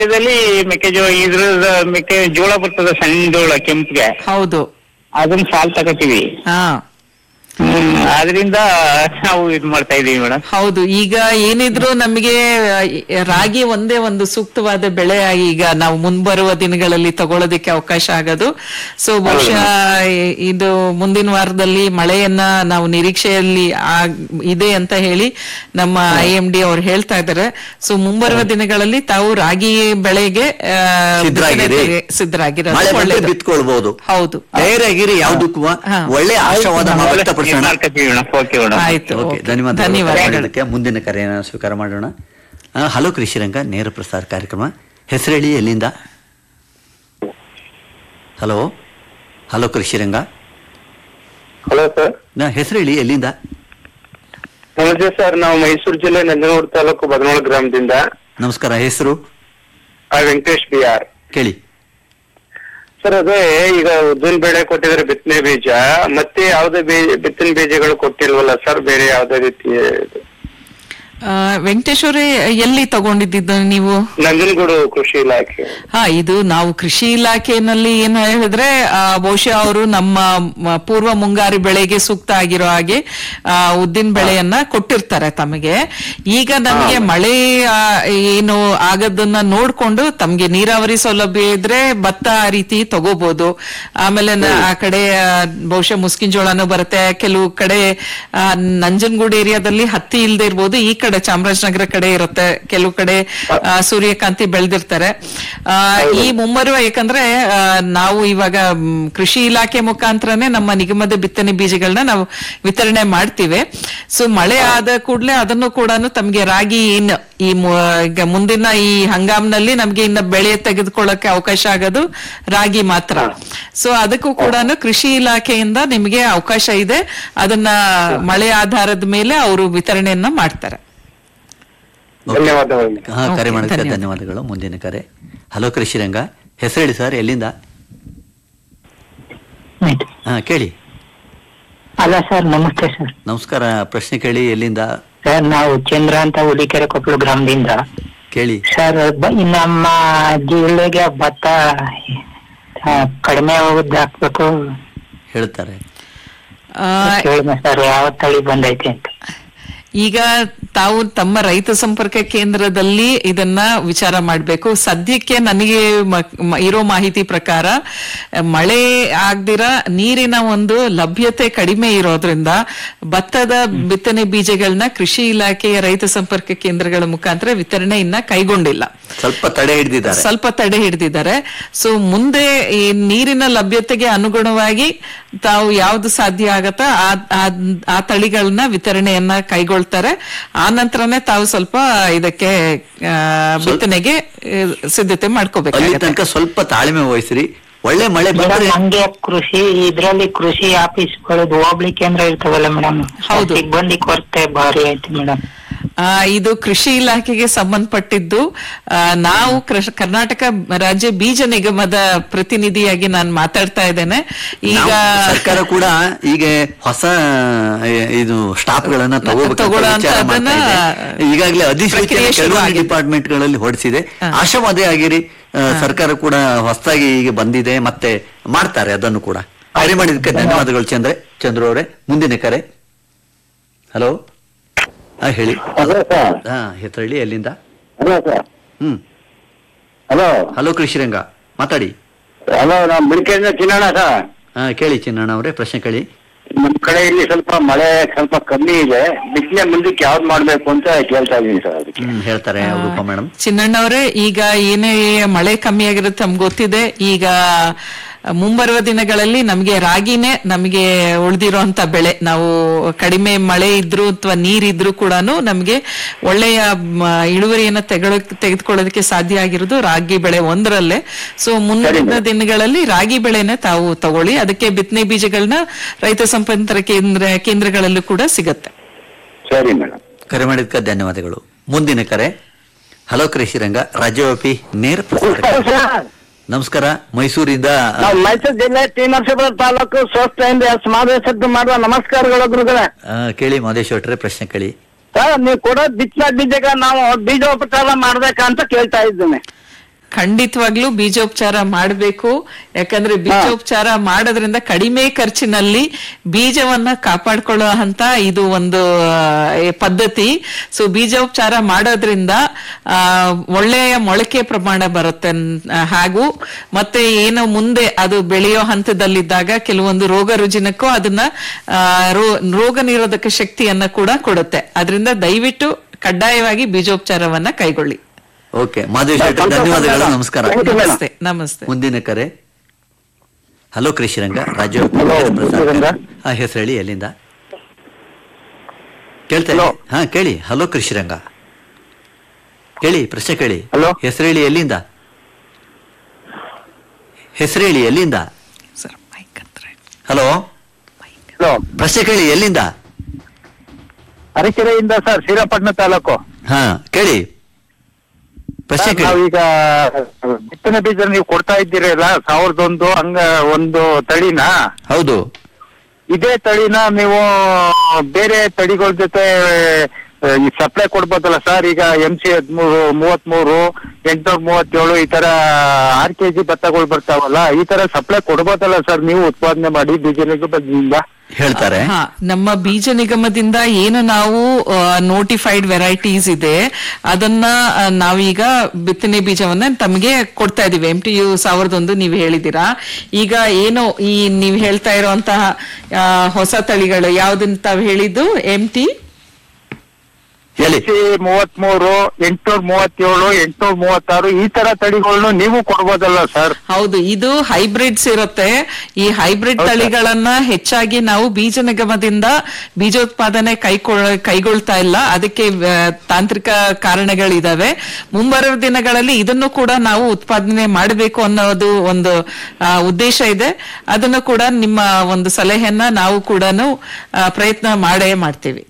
ರಾಜ್ಯದಲ್ಲಿ ಮೆಕ್ಕೆಜೋಳ ಇದ್ರ ಮೆಕ್ಕೆ ಜೋಳ ಬರ್ತದೆ ಸಣ್ಣ ಜೋಳ ಕೆಂಪ್ಗೆ ಹೌದು ಅದನ್ನ ಸಾಲ್ ತಗೋತೀವಿ ಹಾ ಹ್ಮ್ ಅದರಿಂದ ನಾವು ಇದ್ ಮಾಡ್ತಾ ಇದೀವಿ ಮೇಡಮ್ ಹೌದು ಈಗ ಏನಿದ್ರು ನಮಗೆ ಆ, ರಾಗಿ ಒಂದೇ ಒಂದು ಸೂಕ್ತವಾದ ಬೆಳೆ ಆಗಿ ಈಗ ನಾವು ಮುಂಬರುವ ದಿನಗಳಲ್ಲಿ ತಗೊಳ್ಳೋದಕ್ಕೆ ಅವಕಾಶ ಆಗೋದು ಸೊ ಬಹುಶಃ ಇ- ಇದು ಮುಂದಿನ ವಾರದಲ್ಲಿ ಮಳೆಯನ್ನ ನಾವು ನಿರೀಕ್ಷೆಯಲ್ಲಿ ಆಗ್- ಇದೆ ಅಂತ ಹೇಳಿ ನಮ್ಮ ಐ ಎಂ ಡಿ ಅವ್ರು ಹೇಳ್ತಾ ಇದ್ದಾರೆ ಸೊ ಮುಂಬರುವ ದಿನಗಳಲ್ಲಿ ತಾವು ರಾಗಿ ಬೆಳೆಗೆ ಆ, ಸಿದ್ಧರಾಗಿರಿ. ಬಿತ್ತನೆಗೆ ಸಿದ್ಧರಾಗಿರೋದು ಮಳೆ ಬಂದ್ರೆ ಒಳ್ಳೇದು. ಬಿತ್ಕೊಳ್ಬಹುದು ಹೌದು ತಯಾರಾಗಿರಿ ಯಾವ್ದಕ್ಕೂ ಹಾ. ಒಳ್ಳೆ ಆಶಾವಾದ ವ್ಯಕ್ತಪಡಿಸೋಣ ಮಾಡ್ಕೊತೀವಿ ಮೇಡಮ್ ಓಕೆ ಮೇಡಮ್ ಆಯ್ತು ಓಕೆ ಓಕೆ. ಧನ್ಯವಾದ ಧನ್ಯವಾದಗಳು ಮಾಡೋದಕ್ಕೆ ಮುಂದಿನ ಕರೆಯನ್ನು ಸ್ವೀಕಾರ ಮಾಡೋಣ ಆ, ಹಲೋ ಕೃಷಿರಂಗ ನೇರ ಪ್ರಸಾರ ಕಾರ್ಯಕ್ರಮ ಹೆಸರೇಳಿ ಎಲ್ಲಿಂದ hello hello Krishiranga hello sir ನಾ ಹೆಸರೇಳಿ ಎಲ್ಲಿಂದ ನಮಸ್ತೆ ಸರ್ ನಾವು ಮೈಸೂರು ಜಿಲ್ಲೆ ನಂಜನಗೂಡು ತಾಲೂಕು ಬದನೋಳ ಗ್ರಾಮದಿಂದ ನಮಸ್ಕಾರ ಹೆಸರು ಆ, ವೆಂಕಟೇಶ್ ಬಿ ಆರ್ ಕೇಳಿ ಸರ್ ಅದೇ ಈಗ ಉದ್ದಿನ ಬೇಳೆ ಕೊಟ್ಟಿದ್ರೆ ಬಿತ್ತನೆ ಬೀಜ ಮತ್ತೆ ಯಾವ್ದೇ ಬೀಜ ಬಿತ್ತನೆ ಬೀಜಗಳು ಕೊಟ್ಟಿಲ್ವಲ್ಲ ಸರ್ ಬೇರೆ ಯಾವ್ದೇ ರೀತಿ ಆ, ವೆಂಕಟೇಶ್ ಅವರೇ ಎಲ್ಲಿ ತಗೊಂಡಿದ್ದು ನೀವು ನಂಜನಗೂಡು ಕೃಷಿ ಇಲಾಖೆ ಹಾ ಇದು ನಾವು ಕೃಷಿ ಇಲಾಖೆಯಲ್ಲಿ ಏನ್ ಹೇಳಿದ್ರೆ ಆ, ಬಹುಶಃ ಅವರು ನಮ್ಮ ಮ- ಪೂರ್ವ ಮುಂಗಾರು ಬೆಳೆಗೆ ಸೂಕ್ತ ಆಗಿರೋ ಹಾಗೆ ಆ, ಉದ್ದಿನ ಬೆಳೆಯನ್ನ ಕೊಟ್ಟಿರ್ತಾರೆ ತಮಗೆ ಈಗ ನಮಗೆ ಮಳೆ ಆ, ಏನು ಆಗದನ್ನ ನೋಡ್ಕೊಂಡು ತಮ್ಗೆ ನೀರಾವರಿ ಸೌಲಭ್ಯ ಇದ್ರೆ ಭತ್ತ ಆ ರೀತಿ ತಗೋಬಹುದು ಆಮೇಲೆ ನ- ಆ ಕಡೆ ಆ, ಬಹುಶಃ ಮುಸ್ಕಿನ್ ಜೋಳನೂ ಬರುತ್ತೆ ಕೆಲವು ಕಡೆ ಆ, ನಂಜನಗೂಡು ಏರಿಯಾದಲ್ಲಿ ಹತ್ತಿ ಇಲ್ದೇ ಇರ್ಬೋದು ಈ ಕಡೆ ಚಾಮರಾಜನಗರ ಕಡೆ ಇರುತ್ತೆ ಕೆಲವು ಕಡೆ ಆ, ಸೂರ್ಯಕಾಂತಿ ಬೆಳೆದಿರ್ತಾರೆ ಆ, ಈ ಮುಮ್ಮರುವ ಯಾಕಂದ್ರೆ ಆ, ನಾವು ಇವಾಗ ಮ್, ಕೃಷಿ ಇಲಾಖೆ ಮುಖಾಂತರನೇ ನಮ್ಮ ನಿಗಮದ ಬಿತ್ತನೆ ಬೀಜಗಳನ್ನ ನಾವು ವಿತರಣೆ ಮಾಡ್ತೀವಿ ಸೊ ಮಳೆ ಆದ ಕೂಡಲೇ ಅದನ್ನು ಕೂಡ ತಮ್ಗೆ ರಾಗಿ ಇನ್ನು ಈ ಮು- ಈಗ ಮುಂದಿನ ಈ ಹಂಗಾಮ್ನಲ್ಲಿ ನಮ್ಗೆ ಇನ್ನ ಬೆಳೆ ತೆಗೆದುಕೊಳ್ಳಕ್ಕೆ ಅವಕಾಶ ಆಗೋದು ರಾಗಿ ಮಾತ್ರ ಸೊ ಅದಕ್ಕೂ ಕೂಡ ಕೃಷಿ ಇಲಾಖೆಯಿಂದ ನಿಮಗೆ ಅವಕಾಶ ಇದೆ ಅದನ್ನ ಮಳೆ ಆಧಾರದ ಮೇಲೆ ಅವರು ವಿತರಣೆಯನ್ನ ಮಾಡ್ತಾರೆ ಓಕೆ. ಧನ್ಯವಾದಗಳು ಹಾ ಕರೆ ಓಕೆ, ಮಾಡೋದಕ್ಕೆ ಧನ್ಯವಾದ. ಧನ್ಯವಾದಗಳು ಮುಂದಿನ ಕರೆ ಹಲೋ ಕೃಷಿರಂಗ ಹೆಸರೇಳಿ ಸರ್ ಎಲ್ಲಿಂದ ಹಾ ಕೇಳಿ ಅಲ್ಲ ಸರ್ ನಮಸ್ತೆ ಸರ್ ನಮಸ್ಕಾರ ಪ್ರಶ್ನೆ ಕೇಳಿ ಎಲ್ಲಿಂದ ಸರ್ ನಾವು ಚಂದ್ರ ಅಂತ ಹುಲಿಕೆರೆ ಕೊಪ್ಪಳು ಗ್ರಾಮದಿಂದ ಕೇಳಿ ಸರ್ ಬ- ಈ ನಮ್ಮ ಜಿಲ್ಲೆಗೆ ಭತ್ತ ಆ, ಕಡಿಮೆ ಹೋಗುದ್ ಹಾಕ್ಬೇಕು ಹೇಳ್ತಾರೆ ಆ, ಕೇಳಿದೆ ಸರ್ ಯಾವ ತಳಿ ಬಂದೈತೆ ಅಂತ ಈಗ ತಾವು ತಮ್ಮ ರೈತ ಸಂಪರ್ಕ ಕೇಂದ್ರದಲ್ಲಿ ಇದನ್ನ ವಿಚಾರ ಮಾಡಬೇಕು ಸದ್ಯಕ್ಕೆ ನನಗೆ ಮ- ಮ- ಇರೋ ಮಾಹಿತಿ ಪ್ರಕಾರ ಅಹ್, ಮಳೆ ಆಗ್ದಿರ ನೀರಿನ ಒಂದು ಲಭ್ಯತೆ ಕಡಿಮೆ ಇರೋದ್ರಿಂದ ಭತ್ತದ ಬಿತ್ತನೆ ಬೀಜಗಳನ್ನ ಕೃಷಿ ಇಲಾಖೆಯ ರೈತ ಸಂಪರ್ಕ ಕೇಂದ್ರಗಳ ಮುಖಾಂತರ ವಿತರಣೆ ಇನ್ನ ಕೈಗೊಂಡಿಲ್ಲ ಸ್ವಲ್ಪ ತಡೆ ಹಿಡಿದಿದ್ದಾರೆ ಸ್ವಲ್ಪ ತಡೆ ಹಿಡಿದಿದ್ದಾರೆ ಸೊ ಮುಂದೆ ಈ ನೀರಿನ ಲಭ್ಯತೆಗೆ ಅನುಗುಣವಾಗಿ ತಾವು ಯಾವ್ದು ಸಾಧ್ಯ ಆಗತ್ತ ಆ- ಆ- ಆ ತಳಿಗಳನ್ನ ವಿತರಣೆಯನ್ನ ಕೈಗೊಳ್ತಾರೆ ಆ ನಂತರನೇ ತಾವು ಸ್ವಲ್ಪ ಇದಕ್ಕೆ ಆ, ಬಿತ್ತನೆಗೆ ಆ, ಸಿದ್ಧತೆ ಅಲ್ಲಿ ಮಾಡ್ಕೋಬೇಕಾಗತ್ತೆ ತನಕ ಸ್ವಲ್ಪ ತಾಳ್ಮೆ ವಹಿಸ್ರಿ ಒಳ್ಳೆ ಮಳೆ ಮೇಡಮ್ ಬಂದ್ರೆ ನಮ್ಗೆ ಕೃಷಿ ಇದ್ರಲ್ಲಿ ಕೃಷಿ ಆಫೀಸ್ಗಳದ್ದು ಹೋಬಳಿ ಕೇಂದ್ರ ಇರ್ತಾವಲ್ಲ ಮೇಡಮ್ ಹೌದು. ಸಿಬ್ಬಂದಿ ಕೊರತೆ ಭಾರಿ ಐತಿ ಮೇಡಮ್ ಆ, ಇದು ಕೃಷಿ ಇಲಾಖೆಗೆ ಸಂಬಂಧಪಟ್ಟಿದ್ದು ಆ, ನಾವು ಕೃಷ್- ಕರ್ನಾಟಕ ರಾಜ್ಯ ಬೀಜ ನಿಗಮದ ಪ್ರತಿನಿಧಿಯಾಗಿ ನಾನು ಮಾತಾಡ್ತಾ ಇದ್ದೇನೆ ಈಗ ನಾವು ಸರ್ಕಾರ ಕೂಡ ಈಗ ಹೊಸ ಎ, ಇದು ಸ್ಟಾಫ್ ಗಳನ್ನ ತಗೋಬೇಕು ತಗೊಳ್ಳೋ ಅಂತದನ್ನ ಈಗಾಗಲೇ ಅಧಿಸೂಚನೆ ಪ್ರಕ್ರಿಯೆ ಶುರು ಕೆಲವೊಂದು ಆಗಿದೆ. ಡಿಪಾರ್ಟ್ಮೆಂಟ್ ಗಳಲ್ಲಿ ಹೊರಡಿಸಿದೆ ಆಶಾವಾದಿ ಆಗಿರಿ ಆ, ಸರ್ಕಾರ ಕೂಡ ಹೊಸದಾಗಿ ಈಗ ಬಂದಿದೆ ಮತ್ತೆ ಮಾಡ್ತಾರೆ ಅದನ್ನು ಕೂಡ ಕರೆ ಮಾಡಿದಕ್ಕೆ ಧನ್ಯವಾದಗಳು ಚಂದ್ರ ಚಂದ್ರ ಅವರೇ ಮುಂದಿನ ಕರೆ ಹಲೋ ಹಾ ಹೇಳಿ ಹಲೋ ಸರ್ ಹಾ ಹೆಸರಳ್ಳಿ ಎಲ್ಲಿಂದ ಹಲೋ ಸರ್ ಹ್ಮ್ ಹಲೋ ಹಲೋ ಕೃಷಿರಂಗ ಮಾತಾಡಿ ಹಲೋ ನಾವು ಬಿಳಿಕೆಯಿಂದ ಚಿನ್ನಣ್ಣ ಸರ್ ಹಾ ಕೇಳಿ ಚಿನ್ನಣ್ಣ ಅವರೇ ಪ್ರಶ್ನೆ ಕೇಳಿ ನಮ್ ಕಡೆ ಇಲ್ಲಿ ಸ್ವಲ್ಪ ಮಳೆ ಸ್ವಲ್ಪ ಕಮ್ಮಿ ಇದೆ ಬಿಸಿಲೆ ಮುಂದಕ್ಕೆ ಯಾವ್ದು ಮಾಡ್ಬೇಕು ಅಂತ ಕೇಳ್ತಾ ಇದೀನಿ ಸರ್ ಅದಕ್ಕೆ ಹ್ಮ್ ಹೇಳ್ತಾರೆ ರೂಪ ಮೇಡಮ್ ಚಿನ್ನಣ್ಣವ್ರೆ ಈಗ ಏನೇ ಮಳೆ ಕಮ್ಮಿ ಆಗಿರುತ್ತೆ ನಮ್ಗೆ ಗೊತ್ತಿದೆ ಈಗ ಮುಂಬರುವ ದಿನಗಳಲ್ಲಿ ನಮಗೆ ರಾಗಿನೇ ನಮಗೆ ಉಳಿದಿರೋಂತ ಬೆಳೆ ನಾವು ಕಡಿಮೆ ಮಳೆ ಇದ್ರು ಅಥವಾ ನೀರಿದ್ರು ಕೂಡ ನಮಗೆ ಒಳ್ಳೆಯ ಮ, ಇಳುವರಿಯನ್ನ ತೆಗೆಳ ತೆಗೆದುಕೊಳ್ಳೋದಕ್ಕೆ ಸಾಧ್ಯ ಆಗಿರೋದು ರಾಗಿ ಬೆಳೆ ಒಂದರಲ್ಲೇ ಸೊ ಮುಂದಿನ ದಿನಗಳಲ್ಲಿ ರಾಗಿ ಬೆಳೆನೆ ತಾವು ತಗೊಳ್ಳಿ ಅದಕ್ಕೆ ಬಿತ್ತನೆ ಬೀಜಗಳನ್ನ ರೈತ ಸಂಪರ್ಕ ಕೇಂದ್ರ ಕೇಂದ್ರಗಳಲ್ಲೂ ಕೂಡ ಸಿಗತ್ತೆ ಸರಿ ಮೇಡಮ್ ಕರೆ ಮಾಡಿದ್ದಕ್ಕೆ ಧನ್ಯವಾದಗಳು ಮುಂದಿನ ಕರೆ ಹಲೋ ಕೃಷಿರಂಗ ರಾಜ್ಯವ್ಯಾಪಿ ನೇರ ಪ್ರಸಾರ ನಮಸ್ಕಾರ ಮೈಸೂರಿಂದ ನಾವು ಮೈಸೂರು ಜಿಲ್ಲೆ ಟಿ ನರಸೀಪುರ ತಾಲೂಕು ಸ್ವಸ್ಥೆಯಿಂದ ಸಮಾವೇಶ ಮಾಡುವ ನಮಸ್ಕಾರಗಳು ಗುರುಗಳೇ ಆ, ಕೇಳಿ ಮಾದೇಶ್ ಭಟ್ರೆ ಪ್ರಶ್ನೆ ಕೇಳಿ ಸರ್ ನೀವು ಕೊಡೋ ಬಿತ್ತನೆ ಬೀಜಗ ನಾವು ಬೀಜೋಪಚಾರ ಮಾಡ್ಬೇಕಂತ ಕೇಳ್ತಾ ಇದ್ದೇನೆ ಖಂಡಿತವಾಗ್ಲೂ ಬೀಜೋಪಚಾರ ಮಾಡಬೇಕು ಯಾಕಂದ್ರೆ ಬೀಜೋಪಚಾರ ಮಾಡೋದ್ರಿಂದ ಕಡಿಮೆ ಖರ್ಚಿನಲ್ಲಿ ಬೀಜವನ್ನ ಕಾಪಾಡ್ಕೊಳ್ಳೋ ಅಂತ ಇದು ಒಂದು ಆ, ಪದ್ಧತಿ ಸೊ ಬೀಜೋಪಚಾರ ಮಾಡೋದ್ರಿಂದ ಆ, ಒಳ್ಳೆಯ ಮೊಳಕೆ ಪ್ರಮಾಣ ಬರುತ್ತೆ ನ್- ಹಾಗೂ ಮತ್ತೆ ಏನು ಮುಂದೆ ಅದು ಬೆಳೆಯೋ ಹಂತದಲ್ಲಿದ್ದಾಗ ಕೆಲವೊಂದು ರೋಗ ರುಜಿನಕ್ಕೂ ಅದನ್ನ ಆ, ರೋ- ರೋಗ ನಿರೋಧಕ ಶಕ್ತಿಯನ್ನ ಕೂಡ ಕೊಡುತ್ತೆ ಅದರಿಂದ ದಯವಿಟ್ಟು ಕಡ್ಡಾಯವಾಗಿ ಬೀಜೋಪಚಾರವನ್ನ ಕೈಗೊಳ್ಳಿ ಓಕೆ ಮಾಧವಿ ಶೆಟ್ಟಿ ಸಂತೋಷ ಧನ್ಯವಾದಗಳು ಮೇಡಮ್. ನಮಸ್ಕಾರ Thank you, madam. ನಮಸ್ತೆ ನಮಸ್ತೆ ಮುಂದಿನ ಕರೆ ಹಲೋ ಕೃಷಿರಂಗ ರಾಜು Hello, ಕೃಷಿರಂಗ. ಹಾ ಹೆಸರು ಹೇಳಿ ಎಲ್ಲಿಂದ ಕೇಳ್ತಾ Hello. ಹಾ ಕೇಳಿ ಹಲೋ ಕೃಷಿರಂಗ ಕೇಳಿ ಪ್ರಶ್ನೆ ಕೇಳಿ Hello. ಹೆಸರು ಹೇಳಿ ಎಲ್ಲಿಂದ ಹೆಸರು ಹೇಳಿ ಎಲ್ಲಿಂದ ಸರ್ ಮೈಕ್ ಹತ್ರ ಇಡಿ. ಹಲೋ ಹಲೋ ಪ್ರಶ್ನೆ ಕೇಳಿ ಎಲ್ಲಿಂದ ಅರಕೆರೆಯಿಂದ ಸರ್ ಶ್ರೀರಂಗಪಟ್ಟಣ ತಾಲೂಕು ಹಾ ಕೇಳಿ ಪ್ರಶ್ನೆ ಸರ್, ಕೇಳಿ ನಾವೀಗ ಬಿತ್ತನೆ ಬೀಜ ನೀವು ಕೊಡ್ತಾ ಇದ್ದೀರಲ್ಲ ಸಾವಿರದ ಒಂದು ಹಂಗ ಒಂದು ತಳಿನ ಹೌದು ಇದೇ ತಳಿನ ನೀವು ಬೇರೆ ತಳಿಗಳ ಜೊತೆ ಈ ಸಪ್ಲೈ ಕೊಡ್ಬೋದಲ್ಲ ಸರ್ ಈಗ ಎಂ ಸಿ ಹದಿಮೂರು ಮೂವತ್ಮೂರು ಎಂಟ್ನೂರ ಮೂವತ್ತೇಳು ಈ ತರ ಆರ್ ಕೆ ಜಿ ಭತ್ತಗಳು ಬರ್ತಾವಲ್ಲ ಈ ತರ ಸಪ್ಲೈ ಕೊಡ್ಬೋದಲ್ಲ ಸರ್ ನೀವು ಉತ್ಪಾದನೆ ಮಾಡಿ ಬೀಜನಿಗೆ ಬದ್ದಿಂದ ಹೇಳ್ತಾರೆ ಹಾ ನಮ್ಮ ಬೀಜ ನಿಗಮದಿಂದ ಏನು ನಾವು ನೋಟಿಫೈಡ್ ವೆರೈಟೀಸ್ ಇದೆ ಅದನ್ನ ಆ, ನಾವೀಗ ಬಿತ್ತನೆ ಬೀಜವನ್ನ ತಮಗೆ ಕೊಡ್ತಾ ಇದೀವಿ ಎಂ ಟಿ ಯು ಸಾವಿರದ ಒಂದು ನೀವು ಹೇಳಿದ್ದೀರಾ ಈಗ ಏನು ಈ ನೀವು ಹೇಳ್ತಾ ಇರುವಂತಹ ಆ, ಹೊಸ ತಳಿಗಳು ಯಾವ್ದನ್ನ ತಾವು ಹೇಳಿದ್ದು ಎಂ ಟಿ ಹೇಳಿ ಸಿ ಮೂವತ್ಮೂರು ಎಂಟ್ನೂರ ಮೂವತ್ತೇಳು ಎಂಟ್ನೂರ ಮೂವತ್ತಾರು ಈ ತರ ತಳಿಗಳನ್ನು ನೀವು ಕೊಡ್ಬೋದಲ್ಲ ಸರ್ ಹೌದು ಇದು ಹೈಬ್ರಿಡ್ಸ್ ಇರುತ್ತೆ ಈ ಹೈಬ್ರಿಡ್ ಹೌದಾ? ತಳಿಗಳನ್ನ ಹೆಚ್ಚಾಗಿ ನಾವು ಬೀಜ ನಿಗಮದಿಂದ ಬೀಜೋತ್ಪಾದನೆ ಕೈಗೊಳ್ಳ ಕೈಗೊಳ್ತಾ ಇಲ್ಲ ಅದಕ್ಕೆ ಆ, ತಾಂತ್ರಿಕ ಕಾರಣಗಳಿದಾವೆ ಮುಂಬರುವ ದಿನಗಳಲ್ಲಿ ಇದನ್ನು ಕೂಡ ನಾವು ಉತ್ಪಾದನೆ ಮಾಡಬೇಕು ಅನ್ನೋದು ಒಂದು ಆ, ಉದ್ದೇಶ ಇದೆ ಅದನ್ನು ಕೂಡ ನಿಮ್ಮ ಒಂದು ಸಲಹೆಯನ್ನ ನಾವು ಕೂಡ ಪ್ರಯತ್ನ ಮಾಡೇ ಮಾಡ್ತೀವಿ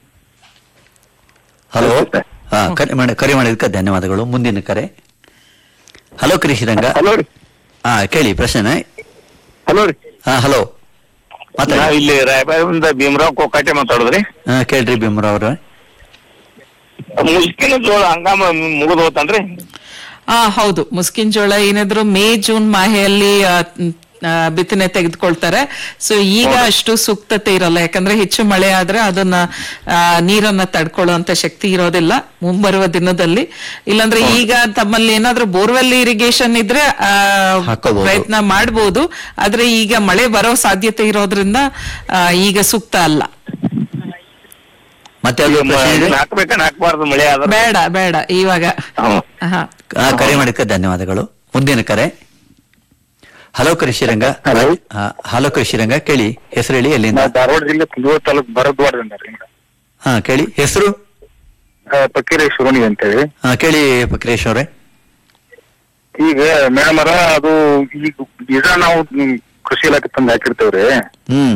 ಹಲೋ ಸರ್. ಹಾ ಕರೆ ಮಾಡಿ ಕರೆ ಮಾಡಿದ್ದಕ್ಕೆ ಧನ್ಯವಾದಗಳು ಮುಂದಿನ ಕರೆ ಹಲೋ ಕೃಷಿರಂಗ ಹಲೋ ರೀ ಹಾ ಕೇಳಿ ಪ್ರಶ್ನೆ ಹಲೋ ರೀ ಹಾ ಹಲೋ ಮಾತಾಡಿ ನಾವ್ ಇಲ್ಲಿ ರಾಯಬಾಗದಿಂದ ಭೀಮರಾವ್ ಕೋಕಾಟೆ ಮಾತಾಡುದ್ರಿ ಹಾ ಕೇಳ್ರಿ ಭೀಮರಾವ್ ಅವ್ರ ಮುಸ್ಕಿನ ಜೋಳ ಹಂಗಾಮ ಮುಗಿದು ಹೋತನ್ರಿ ಆ ಹೌದು ಮುಸ್ಕಿನ್ ಜೋಳ ಏನಾದ್ರು ಮೇ ಜೂನ್ ಮಾಹೆಯಲ್ಲಿ ಆ, ಮ್, ಆ, ಬಿತ್ತನೆ ತೆಗೆದುಕೊಳ್ತಾರೆ ಸೊ ಈಗ ಅಷ್ಟು ಸೂಕ್ತತೆ ಇರಲ್ಲ ಯಾಕಂದ್ರೆ ಹೆಚ್ಚು ಮಳೆ ಆದ್ರೆ ಅದನ್ನ ಆ, ನೀರನ್ನ ತಡ್ಕೊಳ್ಳುವಂತ ಶಕ್ತಿ ಇರೋದಿಲ್ಲ ಮುಂಬರುವ ದಿನದಲ್ಲಿ ಇಲ್ಲಾಂದ್ರೆ ಈಗ ತಮ್ಮಲ್ಲಿ ಏನಾದ್ರೂ ಬೋರ್ವೆಲ್ ಇರಿಗೇಷನ್ ಇದ್ರೆ ಆ, ಹಾಕೋಬಹುದು. ಪ್ರಯತ್ನ ಮಾಡಬಹುದು ಆದ್ರೆ ಈಗ ಮಳೆ ಬರೋ ಸಾಧ್ಯತೆ ಇರೋದ್ರಿಂದ ಆ, ಈಗ ಸೂಕ್ತ ಅಲ್ಲ ಮತ್ತೆ ಯಾವ್ದು ಪ್ರಶ್ನೆ ಇದೆ? ಹಾಕ್ಬೇಕನ್ ಹಾಕ್ಬಾರ್ದು ಮಳೆ ಆದ್ರ ಬೇಡ ಬೇಡ ಇವಾಗ ಹ್ಮ್. ಹಾ ಹಾ, ಕರೆ ಮಾಡಿದ್ದಕ್ಕೆ ಧನ್ಯವಾದಗಳು ಮುಂದಿನ ಕರೆ ಹಲೋ ಕೃಷಿರಂಗ Hello. ಹಾ, ಹಲೋ ಕೃಷಿರಂಗ ಕೇಳಿ ಹೆಸರು ಹೇಳಿ ಎಲ್ಲಿಂದ ನಾವು ಧಾರವಾಡ ಜಿಲ್ಲೆ ಕುಂದೂರು ತಾಲೂಕು ಭರದ್ವಾರದಿಂದ ರೀ ಹಾ ಕೇಳಿ ಹೆಸರು ಪಕ್ಕೀರೆ ಶಿವನಿ ಅಂತೇಳಿ ಹಾ ಕೇಳಿ ಪಕ್ರೇಶ್ ಅವರೇ ಈಗ ಮೇಡಮ್ ಅವರ ಅದು ಈಗ ಬೀಜ ನಾವು ಹ್ಮ್, ಕೃಷಿ ಇಲಾಖೆ ತಂದು ಹಾಕಿರ್ತೇವ್ರಿ ಹ್ಮ್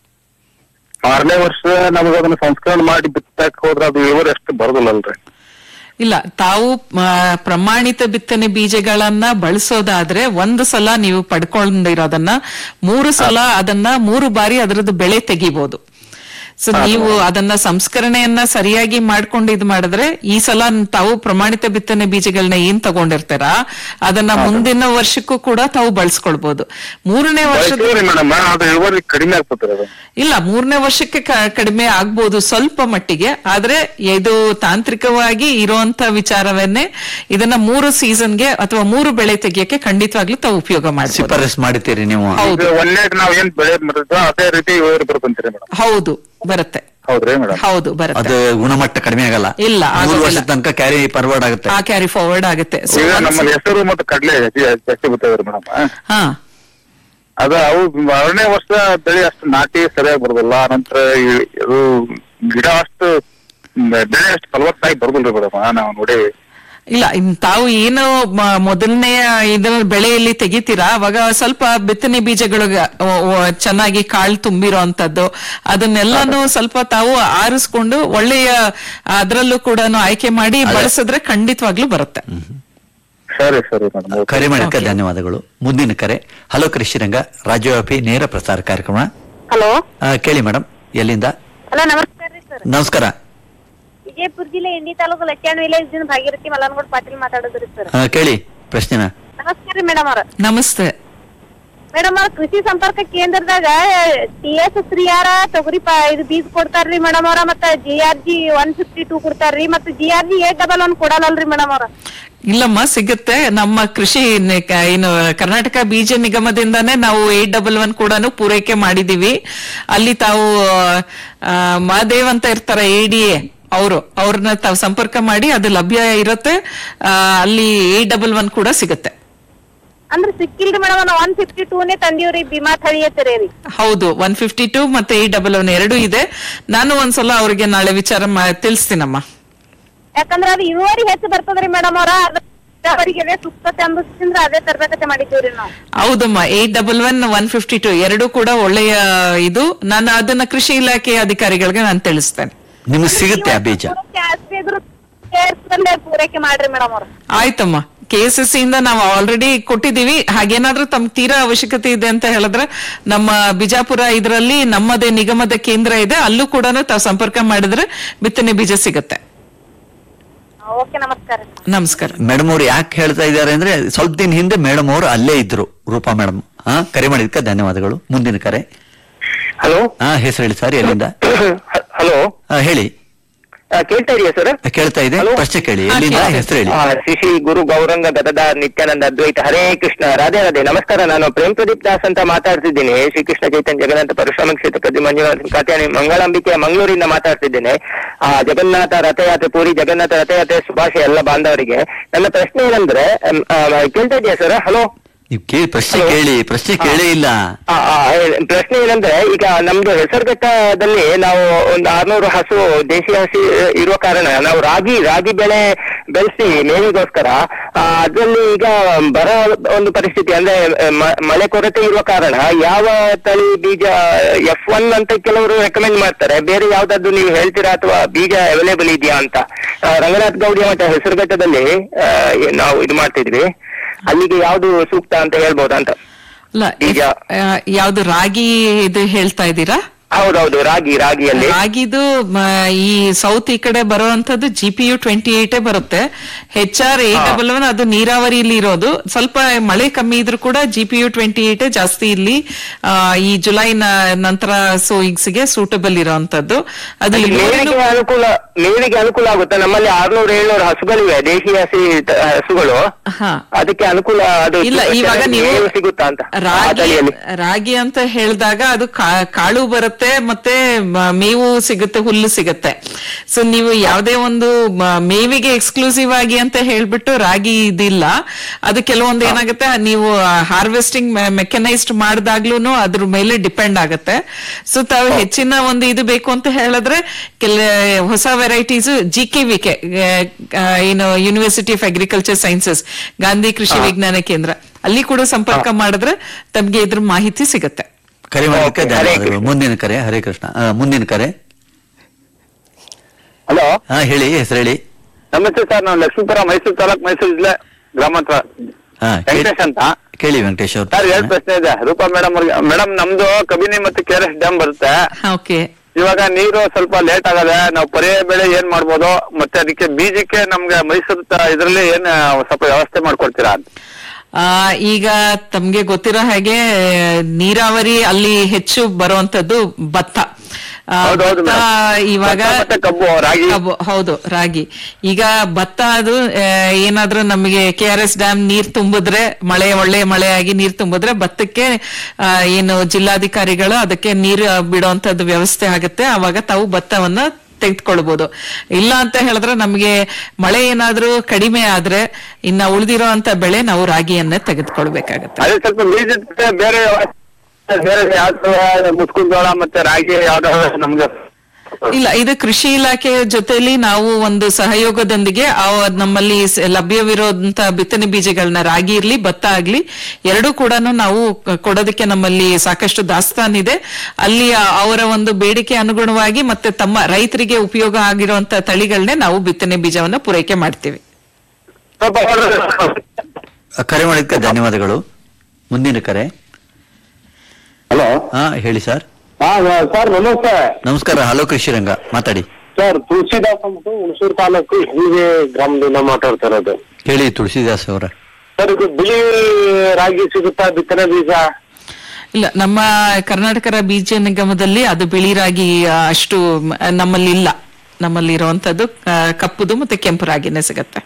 ಆರನೇ ವರ್ಷ ನಮಗೆ ಅದನ್ನ ಸಂಸ್ಕರಣೆ ಮಾಡಿ ಬಿತ್ತಾಕ ಹೋದ್ರೆ ಅದು ಇಳುವರಿ ಅಷ್ಟು ಬರೋದಿಲ್ಲಲ್ರಿ ಇಲ್ಲ ತಾವು ಆ, ಪ್ರಮಾಣಿತ ಬಿತ್ತನೆ ಬೀಜಗಳನ್ನ ಬಳಸೋದಾದ್ರೆ ಒಂದು ಸಲ ನೀವು ಪಡ್ಕೊಂಡಿರೋದನ್ನ ಮೂರು ಸಲ ಅದನ್ನ ಮೂರು ಬಾರಿ ಅದರದ್ದು ಬೆಳೆ ತೆಗಿಬಹುದು ಸೊ ನೀವು ಅದನ್ನ ಸಂಸ್ಕರಣೆಯನ್ನ ಸರಿಯಾಗಿ ಮಾಡ್ಕೊಂಡು ಇದು ಮಾಡಿದ್ರೆ ಈ ಸಲ ತಾವು ಪ್ರಮಾಣಿತ ಬಿತ್ತನೆ ಬೀಜಗಳನ್ನ ಏನ್ ತಗೊಂಡಿರ್ತಾರ ಅದನ್ನ ಮುಂದಿನ ವರ್ಷಕ್ಕೂ ಕೂಡ ತಾವು ಬಳಸ್ಕೊಳ್ಬಹುದು ಮೂರನೇ ವರ್ಷದ ಬಳಸ್ತೀವ್ರಿ ಮೇಡಮ್ ಅದು ಇಳುವರಿ ಕಡಿಮೆ ಆಗ್ತದ್ರಿ ಅದು ಇಲ್ಲ ಮೂರನೇ ವರ್ಷಕ್ಕೆ ಕ- ಕಡಿಮೆ ಆಗ್ಬೋದು ಸ್ವಲ್ಪ ಮಟ್ಟಿಗೆ ಆದ್ರೆ ಇದು ತಾಂತ್ರಿಕವಾಗಿ ಇರುವಂತ ವಿಚಾರವನ್ನೇ ಇದನ್ನ ಮೂರು ಸೀಸನ್ಗೆ ಅಥವಾ ಮೂರು ಬೆಳೆ ತೆಗಿಯಕ್ಕೆ ಖಂಡಿತವಾಗ್ಲೂ ತಾವು ಉಪಯೋಗ ಮಾಡ್ಬೋದು ಶಿಫಾರಸ್ ಮಾಡಿದ್ದೀರಿ ನೀವು ಹೌದು ಈಗ ಒಂದೇ ನಾವ್ ಏನ್ ಬೆಳೆ ಮಾಡಿದ್ವೋ ಅದೇ ರೀತಿ ಇಳುವರಿ ಬರ್ಕೊಂತೀರಿ ಮೇಡಮ್ ಹೌದು ಬರುತ್ತೆ ಹೌದ್ರಿ ಮೇಡಮ್ ಹೌದು ಬರುತ್ತೆ ಅದು ಗುಣಮಟ್ಟ ಕಡಿಮೆ ಆಗಲ್ಲ ಇಲ್ಲ, ಮೂರು ಆಗೋದಿಲ್ಲ. ವರ್ಷದ ತನಕ ಕ್ಯಾರಿ ಫಾರ್ವರ್ಡ್ ಆಗುತ್ತೆ ಆ ಕ್ಯಾರಿ ಫಾರ್ವರ್ಡ್ ಆಗುತ್ತೆ So ಈಗ once- ನಮ್ಮಲ್ಲಿ ಹೆಸರು ಮತ್ತು ಕಡ್ಲೆ ಜಾಸ್ತಿ ಜಾಸ್ತಿ ಬರ್ತದ್ರಿ ಮೇಡಮ್ ಹಾ ಅದ ಅವು ಆರನೇ ವರ್ಷ ಬೆಳೆ ಅಷ್ಟು ನಾಟಿ ಸರಿಯಾಗಿ ಬರೋದಿಲ್ಲ ನಂತರ ಈ- ಇದು ಗಿಡ ಅಷ್ಟು ಮ್, ಬೆಳೆ ಅಷ್ಟು ಫಲವತ್ತಾಗಿ ಬರೋದಿಲ್ರಿ ಮೇಡಮ್ ನಾವು ನೋಡಿ ಇಲ್ಲ ಇನ್ ತಾವು ಏನು ಮ- ಮೊದಲನೆಯ ಇದನ್ನ ಬೆಳೆಯಲ್ಲಿ ತೆಗಿತೀರಾ ಅವಾಗ ಸ್ವಲ್ಪ ಬಿತ್ತನೆ ಬೀಜಗಳು ಚೆನ್ನಾಗಿ ಕಾಳು ತುಂಬಿರೋ ಅಂತದ್ದು ಅದನ್ನೆಲ್ಲಾನು ಸ್ವಲ್ಪ ತಾವು ಆರಿಸ್ಕೊಂಡು ಒಳ್ಳೆಯ ಅದರಲ್ಲೂ ಕೂಡ ಆಯ್ಕೆ ಮಾಡಿ ಬಳಸಿದ್ರೆ ಖಂಡಿತವಾಗ್ಲೂ ಬರುತ್ತೆ ಸರಿ ಸರಿ ಮೇಡಮ್ ಕರೆ ಮಾಡಕ್ಕೆ Okay. ಧನ್ಯವಾದಗಳು ಮುಂದಿನ ಕರೆ ಹಲೋ ಕೃಷಿರಂಗ ರಾಜ್ಯವ್ಯಾಪಿ ನೇರ ಪ್ರಸಾರ ಕಾರ್ಯಕ್ರಮ ಹಲೋ ಆ, ಕೇಳಿ ಮೇಡಮ್ ಎಲ್ಲಿಂದ ಹಲೋ ನಮಸ್ಕಾರ ರೀ ಸರ್ ನಮಸ್ಕಾರ ವಿಜಯಪುರ ಜಿಲ್ಲೆ ಇಂಡಿ ತಾಲೂಕು ಲಚ್ಚಾಣ ವಿಲೇಜ್ ಭಾಗೀರಥಿ ಮಲನಗೌಡ ಪಾಟೀಲ್ ಮಾತಾಡೋದ್ರಿ ಸರ್ ಆ, ಕೇಳಿ ಪ್ರಶ್ನೆನ ನಮಸ್ಕಾರ ಮೇಡಮ್ ಅವ್ರ ನಮಸ್ತೆ ಮೇಡಮ್ ಅವ್ರ ಕೃಷಿ ಸಂಪರ್ಕ ಕೇಂದ್ರದಾಗ ಟಿ ಎಸ್ ಶ್ರೀಯಾರ ತೊಗರಿ ಪ ಇದು ಬೀಜ ಕೊಡ್ತಾರ್ರಿ ಮೇಡಮ್ ಅವ್ರ ಮತ್ತ G R G one fifty two ಕೊಡ್ತಾರ್ರಿ ಮತ್ತ G R G eight double one ಕೊಡಲ್ಲಲ್ರಿ ಮೇಡಮ್ ಅವ್ರ ಇಲ್ಲಮ್ಮ ಸಿಗುತ್ತೆ ನಮ್ಮ ಕೃಷಿ ನಿ- ಕ- ಏನು ಕರ್ನಾಟಕ ಬೀಜ ನಿಗಮದಿಂದಾನೇ ನಾವು ಏಟ್ ಡಬಲ್ ಒನ್ ಕೂಡ ಪೂರೈಕೆ ಮಾಡಿದೀವಿ ಅಲ್ಲಿ ತಾವು ಆ, ಮಹಾದೇವ್ ಅಂತ ಇರ್ತಾರೆ ಎ ಡಿ ಎ ಅವರು ಅವ್ರನ್ನ ತಾವು ಸಂಪರ್ಕ ಮಾಡಿ ಅದು ಲಭ್ಯ ಇರುತ್ತೆ ಆ, ಅಲ್ಲಿ ಏಟ್ ಡಬಲ್ ಒನ್ ಕೂಡ ಸಿಗುತ್ತೆ ಅಂದ್ರ ಸಿಕ್ಕಿಲ್ರಿ ಮೇಡಮ್ ಅವ್ರ ಒನ್ ಫಿಫ್ಟಿ ಟೂನೇ ತಂದೀವ್ರಿ ಭೀಮಾ ಥಳಿ ಐತ್ರಿ ರೀ ಹೌದು ಒನ್ ಫಿಫ್ಟಿ ಟೂ ಮತ್ತೆ ಏಟ್ ಡಬಲ್ ಒನ್ ಎರಡೂ ಇದೆ ನಾನು ಒಂದ್ಸಲ ಅವ್ರಿಗೆ ನಾಳೆ ವಿಚಾರ ಮಾ- ತಿಳಿಸ್ತೀನಮ್ಮ ಯಾಕಂದ್ರ ಅದು ಇಳುವರಿ ಹೆಚ್ಚು ಬರ್ತದ್ರಿ ಮೇಡಮ್ ಅವ್ರ ಅವರಿಗೆ ಸೂಕ್ತತೆ ಅಂಬಿಸಿಂದ್ರ ಅದೇ ತರಬೇಕತೆ ಮಾಡಿದ್ದೀವ್ರಿ ನಾವು ಹೌದಮ್ಮ eight double one one fifty two ಎರಡು ಕೂಡ ಒಳ್ಳೆಯ ಇದು ನಾನು ಅದನ್ನ ಕೃಷಿ ಇಲಾಖೆ ಅಧಿಕಾರಿಗಳಿಗೆ ನಾನು ತಿಳಿಸ್ತೇನೆ ನಿಮಗೆ ಸಿಗುತ್ತೆ ಆ ಬೀಜ ಜಾಸ್ತಿ ಇದ್ರು ಕೇರ್ಸ್ದಲ್ಲೇ ಪೂರೈಕೆ ಮಾಡ್ರಿ ಮೇಡಮ್ ಅವ್ರ ಆಯ್ತಮ್ಮ ಕೆ ಎಸ್ ಎಸ್ ಇಂದ ನಾವು ಆಲ್ರೆಡಿ ಕೊಟ್ಟಿದೀವಿ ಹಾಗೇನಾದ್ರೂ ತಮ್ ತೀರಾ ಅವಶ್ಯಕತೆ ಇದೆ ಅಂತ ಹೇಳಿದ್ರೆ ನಮ್ಮ ಬಿಜಾಪುರ ಇದರಲ್ಲಿ ನಮ್ಮದೇ ನಿಗಮದ ಕೇಂದ್ರ ಇದೆ ಅಲ್ಲೂ ಕೂಡ ತಾವು ಸಂಪರ್ಕ ಮಾಡಿದ್ರೆ ಬಿತ್ತನೆ ಬೀಜ ಸಿಗುತ್ತೆ ಓಕೆ ನಮಸ್ಕಾರ ನಮಸ್ಕಾರ ಮೇಡಮ್ ಅವ್ರು ಯಾಕೆ ಹೇಳ್ತಾ ಇದ್ದಾರೆ ಅಂದ್ರೆ ಸ್ವಲ್ಪ ದಿನ ಹಿಂದೆ ಮೇಡಮ್ ಅವರು ಅಲ್ಲೇ ಇದ್ರು ರೂಪಾ ಮೇಡಮ್ ಹಾ ಕರೆ ಮಾಡಿದ್ಕೆ ಧನ್ಯವಾದಗಳು ಮುಂದಿನ ಕರೆ ಹಲೋ ಹಾ ಹೆಸರು ಹೇಳಿ ಸರ್ ಎಲ್ಲಿಂದ ಹಲೋ ಹಾ, ಹೇಳಿ ಕೇಳ್ತಾ ಇದೆಯಾ ಸರ್ ಕೇಳ್ತಾ ಇದೆ Hello? ಪ್ರಶ್ನೆ ಕೇಳಿ ಹಾ, ಎಲ್ಲಿಂದ ಕೇಳ್ತಾ ಹೆಸರು ಹೇಳಿ ಆ, ಶ್ರೀ ಶ್ರೀ ಗುರು ಗೌರಂಗ ಗದದಾರ್ ನಿತ್ಯಾನಂದ ಅದ್ವೈತ ಹರೇ ಕೃಷ್ಣ ರಾಧೆ ರಾಧೆ ನಮಸ್ಕಾರ ನಾನು ಪ್ರೇಮ್ ಪ್ರದೀಪ್ ದಾಸ್ ಅಂತ ಮಾತಾಡ್ತಿದ್ದೀನಿ ಶ್ರೀಕೃಷ್ಣ ಚೈತನ್ಯ ಜಗನ್ನಾಥ ಪರಶುರಾಮ ಕ್ಷೇತ್ರ ಕದ್ದಿ ಮಂಜುನಾಥ ಖಾತ್ಯಾನಿ ಮಂಗಳಾಂಬಿಕೆಯ ಮಂಗಳೂರಿಂದ ಮಾತಾಡ್ತಿದ್ದೇನೆ ಆ ಜಗನ್ನಾಥ ರಥಯಾತ್ರೆ ಪೂರಿ ಜಗನ್ನಾಥ ರಥಯಾತ್ರೆ ಶುಭಾಶಯ ಎಲ್ಲ ಬಾಂಧವರಿಗೆ ನನ್ನ ಪ್ರಶ್ನೆ ಏನಂದ್ರೆ ಅಮ್, ಆ, ಕೇಳ್ತಾ ಇದೆಯಾ ಸರ್ ಹಲೋ ನೀವು ಕೇಳಿ ಪ್ರಶ್ನೆ Hello? ಕೇಳಿ ಪ್ರಶ್ನೆ ಕೇಳೇ ಇಲ್ಲ ಆ, ಆ, ಏ- ಪ್ರಶ್ನೆ ಏನಂದ್ರೆ ಈಗ ನಮ್ದು ಹೆಸರುಘಟ್ಟದಲ್ಲಿ ನಾವು ಒಂದು ಆರ್ನೂರು ಹಸು ದೇಶಿ ಹಸಿ ಇರುವ ಕಾರಣ ನಾವು ರಾಗಿ ರಾಗಿ ಬೆಳೆ ಬೆಳೆಸಿ ಮೇವಿಗೋಸ್ಕರ ಆ, ಅದ್ರಲ್ಲಿ ಈಗ ಬರ ಒಂದು ಪರಿಸ್ಥಿತಿ ಅಂದ್ರೆ ಮ- ಮಳೆ ಕೊರತೆ ಇರುವ ಕಾರಣ ಯಾವ ತಳಿ ಬೀಜ ಎಫ್ ಒನ್ ಅಂತ ಕೆಲವರು ರೆಕಮೆಂಡ್ ಮಾಡ್ತಾರೆ ಬೇರೆ ಯಾವ್ದಾದ್ರು ನೀವು ಹೇಳ್ತೀರಾ ಅಥವಾ ಬೀಜ ಅವೈಲೇಬಲ್ ಇದೆಯಾ ಅಂತ ಆ, ರಂಗನಾಥ್ ಗೌಡಿ ಮಠ ಹೆಸರುಘಟ್ಟದಲ್ಲಿ ಆ, ನಾವು ಇದು ಮಾಡ್ತಿದ್ವಿ ಅಲ್ಲಿಗೆ ಯಾವ್ದು ಸೂಕ್ತ ಅಂತ ಹೇಳ್ಬೋದಾ ಅಂತ ಅಲ್ಲ ಬೀಜ. ಆ, ಯಾವ್ದು ರಾಗಿ ಇದು ಹೇಳ್ತಾ ಇದ್ದೀರಾ ಹೌದೌದು ರಾಗಿ ರಾಗಿಯಲ್ಲಿ ರಾಗಿದು ಮ, ಈ ಸೌತ್ ಈ ಕಡೆ ಬರುವಂತದ್ದು ಜಿ ಪಿ ಯು ಟ್ವೆಂಟಿ ಏಟೇ ಬರುತ್ತೆ H R eight double one ಅದು ನೀರಾವರಿಯಲ್ಲಿ ಇರೋದು ಸ್ವಲ್ಪ ಮಳೆ ಕಮ್ಮಿ ಇದ್ರೂ ಕೂಡ ಜಿ ಪಿ ಯು ಟ್ವೆಂಟಿ ಏಟೇ ಜಾಸ್ತಿ ಇಲ್ಲಿ ಆ, ಈ ಜುಲೈ ನ- ನಂತರ ಸೋಯಿಗ್ಸ್ಗೆ ಸೂಟಬಲ್ ಇರೋಂಥದ್ದು ಅದು ಇಳುವರಿನೂ- ಮೇವಿಗೆ ಅನುಕೂಲ ಮೇವಿಗೆ ಅನುಕೂಲ ಆಗುತ್ತೆ ನಮ್ಮಲ್ಲಿ ಆರ್ನೂರು ಏಳ್ನೂರು ಹಸುಗಳಿವೆ ದೇಶಿ ಹಸಿ ತ- ಹಸುಗಳು ಹಾ ಅದಕ್ಕೆ ಅನುಕೂಲ ಅದು ಇಲ್ಲ ಇವಾಗ ನೀವು ಮೇವು ಸಿಗುತ್ತಾ ಅಂತ ಆ ರಾಗಿ ತಳಿಯಲ್ಲಿ ರಾಗಿ ಅಂತ ಹೇಳಿದಾಗ ಅದು ಕಾ- ಕಾಳು ಬರುತ್ತೆ ಮತ್ತೆ ಮ- ಮೇವು ಸಿಗುತ್ತೆ ಹುಲ್ಲು ಸಿಗುತ್ತೆ ಸೊ ನೀವು ಯಾವುದೇ ಒಂದು ಮ- ಮೇವಿಗೆ ಎಕ್ಸ್ಕ್ಲೂಸಿವ್ ಆಗಿ ಅಂತ ಹೇಳ್ಬಿಟ್ಟು ರಾಗಿ ಇದಿಲ್ಲ ಅದು ಕೆಲವೊಂದು ಏನಾಗುತ್ತೆ ನೀವು ಹಾರ್ವೆಸ್ಟಿಂಗ್ ಮೆಕನೈಸ್ಡ್ ಮಾಡಿದಾಗ್ಲೂ ಅದ್ರ ಮೇಲೆ ಡಿಪೆಂಡ್ ಆಗುತ್ತೆ ಸೊ ತಾವು ಹೆಚ್ಚಿನ ಒಂದು ಇದು ಬೇಕು ಅಂತ ಹೇಳಿದ್ರೆ ಕೆಲ ಹೊಸ varieties G K V K ಏನು university of agriculture sciences Gandhi Krishi Vignana ಕೇಂದ್ರ ಅಲ್ಲಿ ಕೂಡ ಸಂಪರ್ಕ ಮಾಡಿದ್ರೆ ತಮ್ಗೆ ಇದ್ರ ಮಾಹಿತಿ ಸಿಗುತ್ತೆ ಕರೆ ಮಾಡಲಿಕ್ಕೆ Okay, ಹರೇ ಧನ್ಯವಾದಗಳು ಕೃಷ್ಣ. ಮುಂದಿನ ಕರೆ ಹರೇ ಕೃಷ್ಣ ಆ, ಮುಂದಿನ ಕರೆ ಹಲೋ ಹಾ ಹೇಳಿ ಹೆಸರು ಹೇಳಿ ನಮಸ್ತೆ ಸರ್ ನಾನು ಲಕ್ಷ್ಮೀಪುರ ಮೈಸೂರು ತಾಲೂಕ್ ಮೈಸೂರು ಜಿಲ್ಲೆ ಗ್ರಾಮಾಂತರ ಹಾ ಕೇಳಿ- ವೆಂಕಟೇಶ್ ಅಂತ ಕೇಳಿ ವೆಂಕಟೇಶ್ ಸರ್ ಎರಡು ಅವ್ರ ಪ್ರಶ್ನೆ ಇದೆ ರೂಪಾ ಮೇಡಮ್ ಅವ್ರಿಗೆ ಮೇಡಮ್ ನಮ್ದು ಕಬಿನಿ ಮತ್ತು ಕೆ ಆರ್ ಎಸ್ ಡ್ಯಾಮ್ ಬರುತ್ತೆ ಓಕೆ ಇವಾಗ ನೀರು ಸ್ವಲ್ಪ ಲೇಟ್ ಆಗದೆ ನಾವು ಪರ್ಯಾಯ ಬೆಳೆ ಏನ್ ಮಾಡ್ಬೋದು ಮತ್ತೆ ಅದಕ್ಕೆ ಬೀಜಕ್ಕೆ ನಮ್ಗೆ ಮೈಸೂರು ತ- ಇದ್ರಲ್ಲಿ ಏನ್ ಸ್ವಲ್ಪ ವ್ಯವಸ್ಥೆ ಮಾಡ್ಕೊಡ್ತೀರಾ ಅಂತ ಆ, ಈಗ ತಮ್ಗೆ ಗೊತ್ತಿರೋ ಹಾಗೆ ನೀರಾವರಿ ಅಲ್ಲಿ ಹೆಚ್ಚು ಬರುವಂತದ್ದು ಭತ್ತ ಆ, ಹೌದೌದು ಭತ್ತ ಮೇಡಮ್. ಇವಾಗ ಭತ್ತ ಮತ್ತೆ ಕಬ್ಬು, ರಾಗಿ. ಕಬ್ಬು, ಹೌದು ರಾಗಿ ಈಗ ಭತ್ತ ಅದು ಆ, ಏನಾದ್ರೂ ನಮಗೆ ಕೆ ಆರ್ ಎಸ್ ಡ್ಯಾಮ್ ನೀರ್ ತುಂಬಿದ್ರೆ ಮಳೆ ಒಳ್ಳೆ ಮಳೆ ಆಗಿ ನೀರ್ ತುಂಬಿದ್ರೆ ಭತ್ತಕ್ಕೆ ಆ, ಏನು ಜಿಲ್ಲಾಧಿಕಾರಿಗಳು ಅದಕ್ಕೆ ನೀರು ಬಿಡುವಂತದ್ದು ವ್ಯವಸ್ಥೆ ಆಗುತ್ತೆ ಅವಾಗ ತಾವು ಭತ್ತವನ್ನ ತೆಗೆದುಕೊಳ್ಬಹುದು ಇಲ್ಲ ಅಂತ ಹೇಳಿದ್ರೆ ನಮಗೆ ಮಳೆ ಏನಾದ್ರೂ ಕಡಿಮೆ ಆದ್ರೆ ಇನ್ನ ಉಳಿದಿರೋ ಅಂತ ಬೆಳೆ ನಾವು ರಾಗಿಯನ್ನೇ ತೆಗೆದುಕೊಳ್ಬೇಕಾಗತ್ತೆ ಅದೇ ಸ್ವಲ್ಪ ಬೀಜದ ಜೊತೆ ಬೇರೆ ಬೇರೆ ಯಾವ್ದು ಮುಸ್ಕಿನ ಜೋಳ ಮತ್ತೆ ರಾಗಿ ಯಾವ್ದಾದ್ರು ನಮ್ಗೆ ಇಲ್ಲ ಇದು ಕೃಷಿ ಇಲಾಖೆ ಜೊತೆಲಿ ನಾವು ಒಂದು ಸಹಯೋಗದೊಂದಿಗೆ ಆ ನಮ್ಮಲ್ಲಿ ಸ- ಲಭ್ಯವಿರುವಂತ ಬಿತ್ತನೆ ಬೀಜಗಳನ್ನ ರಾಗಿ ಇರ್ಲಿ ಭತ್ತ ಆಗ್ಲಿ ಎರಡೂ ಕೂಡ ನಾವು ಕ- ಕೊಡೋದಕ್ಕೆ ನಮ್ಮಲ್ಲಿ ಸಾಕಷ್ಟು ದಾಸ್ತಾನ್ ಇದೆ ಅಲ್ಲಿ ಆ- ಅವರ ಒಂದು ಬೇಡಿಕೆ ಅನುಗುಣವಾಗಿ ಮತ್ತೆ ತಮ್ಮ ರೈತರಿಗೆ ಉಪಯೋಗ ಆಗಿರುವಂತ ತಳಿಗಳನ್ನೇ ನಾವು ಬಿತ್ತನೆ ಬೀಜವನ್ನ ಪೂರೈಕೆ ಮಾಡ್ತೀವಿ ಸ್ವಲ್ಪ ಕರೆ ಮಾಡಿದ್ದಕ್ಕೆ ಧನ್ಯವಾದಗಳು ಮುಂದಿನ ಕರೆ ಹಲೋ ಹಾ ಹೇಳಿ ಸರ್ ಹಾ ಸರ್ ನಮಸ್ತೆ ನಮಸ್ಕಾರ ಹಲೋ ಕೃಷಿ ರಂಗ ಮಾತಾಡಿ ಸರ್ ತುಳಸಿದಾಸ್ ಅಂದ್ಬಿಟ್ಟು ಹುಣಸೂರು ತಾಲೂಕು ಹಿಂಗೆ ಗ್ರಾಮದಿಂದ ಮಾತಾಡ್ತಾ ಇರೋದು ಹೇಳಿ ತುಳಸಿದಾಸ್ ಅವರ ಸರ್ ಇದು ಬಿಳಿ ರಾಗಿ ಸಿಗುತ್ತಾ ಬಿತ್ತನೆ ಬೀಜ ಇಲ್ಲ ನಮ್ಮ ಕರ್ನಾಟಕ ಬೀಜ ನಿಗಮದಲ್ಲಿ ಅದು ಬಿಳಿ ರಾಗಿ ಆ, ಅಷ್ಟು ಮ್, ನಮ್ಮಲ್ಲಿ ಇಲ್ಲ ನಮ್ಮಲ್ಲಿ ಇರುವಂತದ್ದು ಆ, ಕಪ್ಪುದು ಮತ್ತೆ ಕೆಂಪು ರಾಗಿನೇ ಸಿಗತ್ತೆ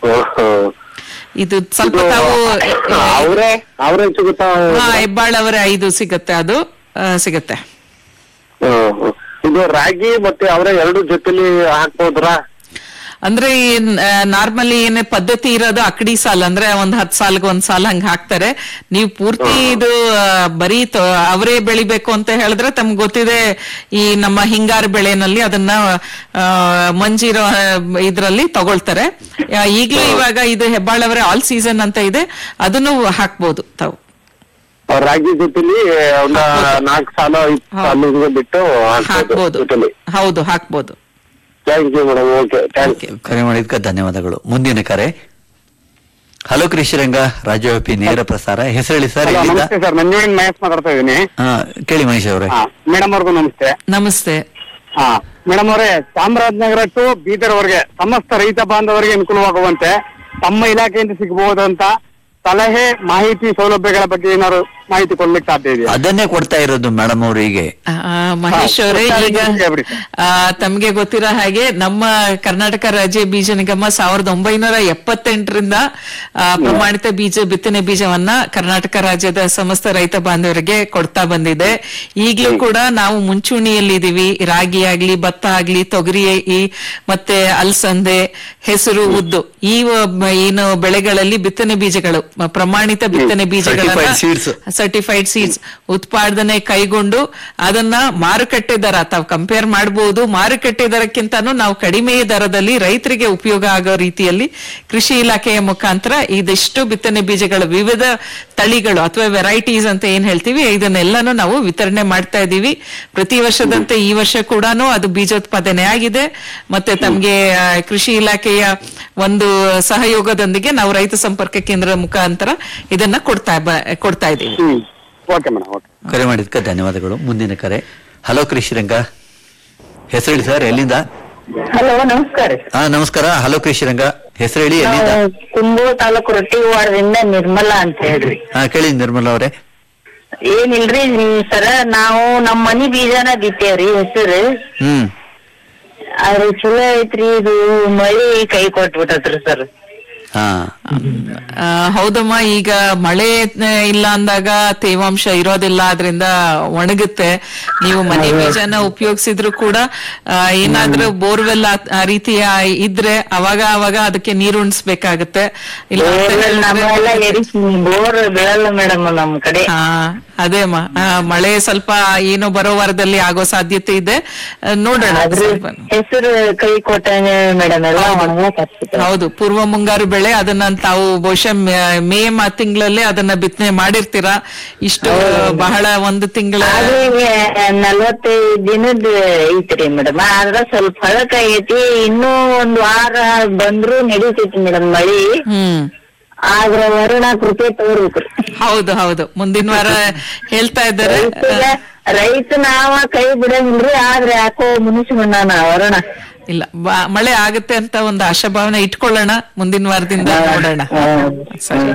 ಇದು ಸ್ವಲ್ಪ ತಾವು ಅವರೇ ಅವರೇ ಸಿಗುತ್ತಾ ಹಾ ಹೆಬ್ಬಾಳ್ ಅವರ ಐದು ಸಿಗತ್ತೆ ಅದು ಆ, ಸಿಗತ್ತೆ ಹ್ಮ್, ಹ್ಮ್. ಇದು ರಾಗಿ ಮತ್ತೆ ಅವರೇ ಎರಡು ಜೊತೆಲಿ ಹಾಕ್ಬೋದ್ರಾ ಅಂದ್ರೆ ನಾರ್ಮಲಿ ಏನೇ ಪದ್ಧತಿ ಇರೋದು ಅಕಡಿ ಸಾಲ್ ಅಂದ್ರೆ ಒಂದ್ ಹತ್ ಸಾಲ್ಗೆ ಒಂದ್ ಸಾಲ್ ಹಂಗ ಹಾಕ್ತಾರೆ ನೀವು ಪೂರ್ತಿ ಇದು ಆ, ಬರೀ ತ- ಅವರೇ ಬೆಳಿಬೇಕು ಅಂತ ಹೇಳಿದ್ರೆ ತಮ್ಗೆ ಗೊತ್ತಿದೆ ಈ ನಮ್ಮ ಹಿಂಗಾರು ಬೆಳೆನಲ್ಲಿ ಅದನ್ನ ಆ, ಮಂಜಿರೋ ಆ, ಇದ್ರಲ್ಲಿ ತಗೊಳ್ತಾರೆ ಆ, ಈಗ್ಲೂ ಇವಾಗ ಇದು ಹೆಬ್ಬಾಳವರೇ ಆಲ್ ಸೀಸನ್ ಅಂತ ಇದೆ ಅದನ್ನು ಹಾಕ್ಬೋದು ತಾವು ಅವ್ರ ರಾಗಿ ಜೊತೆಲಿ ಒಂದ ನಾಲ್ಕು ಸಾಲ ಐದು ಸಾಲ ಹಿಂಗೆ ಬಿಟ್ಟು ಹಾಕ್ಬೋದು ಹಾಕ್ಬೋದು ಜೊತೆಲಿ ಹೌದು ಹಾಕ್ಬೋದು thank you madam okay thank you ಕರೆ ಮಾಡಿದ್ಕ ಧನ್ಯವಾದಗಳು ಮುಂದಿನ ಕರೆ ಹಲೋ ಕೃಷಿರಂಗ ರಾಜ್ಯವ್ಯಾಪಿ ನೇರ ಪ್ರಸಾರ ಹೆಸರು ಹೇಳಿ ಸರ್ ಹಲೋ ಎಲ್ಲಿಂದ ನಮಸ್ತೆ ಸರ್ ನಂಜುವಿನ ಮಹೇಶ್ ಮಾತಾಡ್ತಾ ಇದ್ದೀನಿ ಹಾ ಕೇಳಿ ಮಹೇಶ್ ಅವರೇ ಮೇಡಮ್ ಅವ್ರಿಗೂ ನಮಸ್ತೆ ನಮಸ್ತೆ ಹಾ ಮೇಡಮ್ ಅವರೇ ಚಾಮರಾಜನಗರ ಟು ಬೀದರ್ ವರೆಗೆ ಸಮಸ್ತ ರೈತ ಬಾಂಧವರಿಗೆ ಅನುಕೂಲವಾಗುವಂತೆ ತಮ್ಮ ಇಲಾಖೆಯಿಂದ ಸಿಗಬಹುದಂತ ಸಲಹೆ ಮಾಹಿತಿ ಸೌಲಭ್ಯಗಳ ಬಗ್ಗೆ ಏನಾದ್ರು ಮಾಹಿತಿ ಕೊಡ್ಲಿಕ್ಕೆ ಸಾಧ್ಯ ಇದೆಯಾ ಅದನ್ನೇ ಕೊಡ್ತಾ ಇರೋದು ಮೇಡಮ್ ಅವರಿಗೆ ಆ, ಮಹೇಶ್ ಅವರೇ ಹಾ, ಈಗ ಹೇಳ್ಬಿಡಿ. ಆ, ತಮ್ಗೆ ಗೊತ್ತಿರೋ ಹಾಗೆ ನಮ್ಮ ಕರ್ನಾಟಕ ರಾಜ್ಯ ಬೀಜ ನಿಗಮ ಸಾವಿರದ ಒಂಬೈನೂರ ಎಪ್ಪತ್ತೆಂಟರಿಂದ ಆ, ಪ್ರಮಾಣಿತ ಬೀಜ ಬಿತ್ತನೆ ಬೀಜವನ್ನ ಕರ್ನಾಟಕ ರಾಜ್ಯದ ಸಮಸ್ತ ರೈತ ಬಾಂಧವರಿಗೆ ಕೊಡ್ತಾ ಬಂದಿದೆ ಈಗಲೂ ಕೂಡ ನಾವು ಮುಂಚೂಣಿಯಲ್ಲಿದ್ದೀವಿ ರಾಗಿ ಆಗ್ಲಿ ಭತ್ತ ಆಗ್ಲಿ ತೊಗರಿ ಈ ಮತ್ತೆ ಅಲಸಂದೆ ಹೆಸರು ಉದ್ದು ಈ ಒಬ್ಬ ಏನು ಬೆಳೆಗಳಲ್ಲಿ ಬಿತ್ತನೆ ಬೀಜಗಳು ಮ- ಪ್ರಮಾಣಿತ ಬಿತ್ತನೆ ಬೀಜಗಳನ್ನ Certified seeds. ಸರ್ಟಿಫೈಡ್ ಸೀಡ್ಸ್ ಉತ್ಪಾದನೆ ಕೈಗೊಂಡು ಅದನ್ನ ಮಾರುಕಟ್ಟೆ ದರ ತಾವು ಕಂಪೇರ್ ಮಾಡಬಹುದು ಮಾರುಕಟ್ಟೆ ದರಕ್ಕಿಂತಾನು ನಾವು ಕಡಿಮೆ ದರದಲ್ಲಿ ರೈತರಿಗೆ ಉಪಯೋಗ ಆಗೋ ರೀತಿಯಲ್ಲಿ ಕೃಷಿ ಇಲಾಖೆಯ ಮುಖಾಂತರ ಇದಿಷ್ಟು ಬಿತ್ತನೆ ಬೀಜಗಳ ವಿವಿಧ ತಳಿಗಳು ಅಥವಾ ವೆರೈಟೀಸ್ ಅಂತ ಏನ್ ಹೇಳ್ತೀವಿ ಇದನ್ನೆಲ್ಲಾನು ನಾವು ವಿತರಣೆ ಮಾಡ್ತಾ ಇದೀವಿ ಪ್ರತಿ ವರ್ಷದಂತೆ ಈ ವರ್ಷ ಕೂಡ ಅದು ಬೀಜೋತ್ಪಾದನೆ ಆಗಿದೆ ಮತ್ತೆ ತಮ್ಗೆ ಆ, ಕೃಷಿ ಇಲಾಖೆಯ ಒಂದು ಸಹಯೋಗದೊಂದಿಗೆ ನಾವು ರೈತ ಸಂಪರ್ಕ ಕೇಂದ್ರದ ಮುಖಾಂತರ ಇದನ್ನ ಕೊಡ್ತಾ ಬ- ಕೊಡ್ತಾ ಇದ್ದೀವಿ ಹ್ಮ್ ಓಕೆ ಮೇಡಮ್ ಓಕೆ ಕರೆ ಮಾಡಿದ್ಕ ಧನ್ಯವಾದಗಳು ಮುಂದಿನ ಕರೆ ಹಲೋ ಕೃಷಿರಂಗ ಹೆಸರು ಹೇಳಿ ಸರ್ ಎಲ್ಲಿಂದ ಹಲೋ ನಮಸ್ಕಾರ ಹಾ ನಮಸ್ಕಾರ ಹಲೋ ಕೃಷಿರಂಗ ಹೆಸರು ಹೇಳಿ ಎಲ್ಲಿಂದ ಕುಂದೂರು ತಾಲೂಕು ರೊಟ್ಟಿವಾಡದಿಂದ ನಿರ್ಮಲಾ ಅಂತ ಹೇಳ್ರಿ ಹಾ ಕೇಳಿ ನಿರ್ಮಲಾ ಅವರೇ ಏನಿಲ್ರಿ ಸರ ನಾವು ನಮ್ ಮನಿ ಬೀಜನ ಬಿತ್ತೇವ್ರಿ ಹೆಸರು ಹ್ಮ್ ಆದ್ರೆ ಚಲೋ ಐತ್ರಿ ಇದು ಮಳಿ ಕೈ ಕೊಟ್ಬಿಟ್ಟತ್ರಿ ಸರ್ ಹಾ ಆ, ಹೌದಮ್ಮ ಈಗ ಮಳೆ ಆ, ಇಲ್ಲ ಅಂದಾಗ ತೇವಾಂಶ ಇರೋದಿಲ್ಲ ಅದರಿಂದ ಒಣಗುತ್ತೆ ನೀವು ಮನೆ ಬೀಜನ ಉಪಯೋಗಿಸಿದ್ರು ಕೂಡ ಆ, ಏನಾದ್ರೂ ಬೋರ್ವೆಲ್ ಆ ರೀತಿಯ ಇದ್ರೆ ಅವಾಗ ಅವಾಗ ಅದಕ್ಕೆ ನೀರು ಉಣಿಸ್ಬೇಕಾಗತ್ತೆ ಇಲ್ಲ ಅಂತ ಹೇಳಿದ್ರೆ- ನಮ್ಮೆಲ್ಲ ಎರಿ ಬೋರ್ ಬೀಳಲ್ಲ ಮೇಡಮ್ ನಮ್ ಕಡೆ ಹಾ ಅದೇ ಅಮ್ಮ ಆ, ಮಳೆ ಸ್ವಲ್ಪ ಏನೋ ಬರೋ ವಾರದಲ್ಲಿ ಆಗೋ ಸಾಧ್ಯತೆ ಇದೆ ಆ, ನೋಡೋಣ ಆದ್ರೆ ಸ್ವಲ್ಪ. ಹೆಸರು ಕೈ ಕೊಟ್ಟ ಮೇಡಮ್ ಎಲ್ಲ ಒಣಗಕ್ ಹಚ್ಬಿಟ್ರು. ಹೌದು ಪೂರ್ವ ಮುಂಗಾರು ಬೆಳೆ ಅದನ್ನ ತಾವು ಬಹುಶಃ ಮೇ- ಮೇ ಮ- ತಿಂಗಳಲ್ಲಿ ಅದನ್ನ ಬಿತ್ತನೆ ಮಾಡಿರ್ತೀರಾ ಇಷ್ಟು ಬಹಳ ಒಂದು ತಿಂಗಳ ಆದ್ರೆ ನಲ್ವತ್ತೈದು ದಿನದ ಐತ್ರಿ ಮೇಡಮ್ ಆದ್ರ ಸ್ವಲ್ಪ ಹಳಕ್ ಆಗೈತಿ ಇನ್ನೂ ಒಂದ್ ವಾರ ಬಂದ್ರು ನಡೀತೈತಿ ಮೇಡಮ್ ಮಳಿ ಹ್ಮ್ ಆದ್ರ ವರುಣ ಕೃಪೆ ತೋರ್ಬೇಕ್ರಿ ಹೌದು ಹೌದು ಮುಂದಿನ ವಾರ ಹೇಳ್ತಾ ಇದ್ದಾರೆ ರೈತಗ ರೈತ ನಾವ ಕೈ ಬಿಡಂಗಿಲ್ರಿ ಆದ್ರೆ ಯಾಕೋ ಮುನಿಸ್ಕೊಂಡಾನ ವರುಣ ಇಲ್ಲ ಬ- ಮಳೆ ಆಗುತ್ತೆ ಅಂತ ಒಂದು ಆಶಾಭಾವನೆ ಇಟ್ಕೊಳ್ಳೋಣ ಮುಂದಿನ ವಾರದಿಂದ ನೋಡೋಣ ಸರಿ